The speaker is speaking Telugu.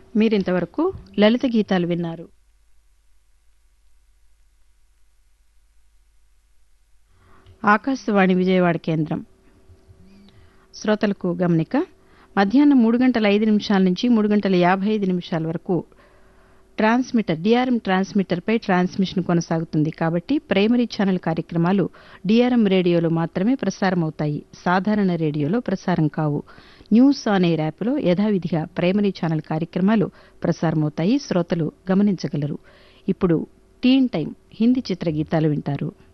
మీరింతవరకు లలిత గీతాలు విన్నారు ఆకాశవాణి విజయవాడ కేంద్రం శ్రోతలకు గమనిక మధ్యాహ్నం మూడు గంటల ఐదు నిమిషాల నుంచి మూడు గంటల యాభై ఐదు నిమిషాల వరకు ట్రాన్స్మిటర్ డిఆర్ఎం ట్రాన్స్మిటర్పై ట్రాన్స్మిషన్ కొనసాగుతుంది కాబట్టి ప్రైమరీ ఛానల్ కార్యక్రమాలు డిఆర్ఎం రేడియోలో మాత్రమే ప్రసారం అవుతాయి సాధారణ రేడియోలో ప్రసారం కావు న్యూస్ ఆన్ ఎయిర్ యాప్లో యథావిధిగా ప్రైమరీ ఛానల్ కార్యక్రమాలు ప్రసారమవుతాయి శ్రోతలు గమనించగలరు ఇప్పుడు టీన్ టైం హిందీ చిత్ర గీతాలు వింటారు